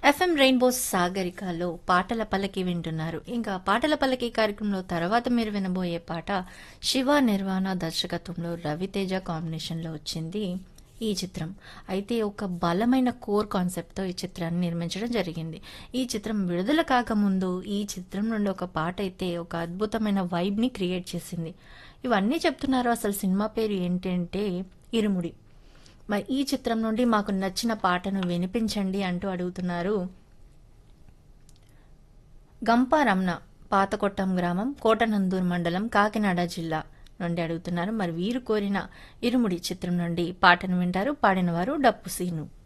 FM rainbow సాగరికలో పాటల పల్లకి వింటున్నారు ఇంకా పాటల పల్లకి కార్యక్రమంలో తర్వాత మీరు వినబోయే పాట శివ నిర్వాణ దర్శకత్వంలో రవితేజ కాంబినేషన్లో వచ్చింది ఈ చిత్రం అయితే ఒక బలమైన కోర్ కాన్సెప్ట్తో ఈ చిత్రాన్ని నిర్మించడం జరిగింది ఈ చిత్రం విడుదల కాకముందు ఈ చిత్రం నుండి ఒక పాట అయితే ఒక అద్భుతమైన వైబ్ని క్రియేట్ చేసింది ఇవన్నీ చెప్తున్నారు అసలు సినిమా పేరు ఏంటంటే ఇరుముడి మరి ఈ చిత్రం నుండి మాకు నచ్చిన పాటను వినిపించండి అంటూ అడుగుతున్నారు గంపా రమణ పాతకొట్టం గ్రామం కోటనందూర్ మండలం కాకినాడ జిల్లా నుండి అడుగుతున్నారు మరి వీరు కోరిన ఇరుముడి చిత్రం నుండి పాటను వింటారు పాడినవారు డప్పు సీను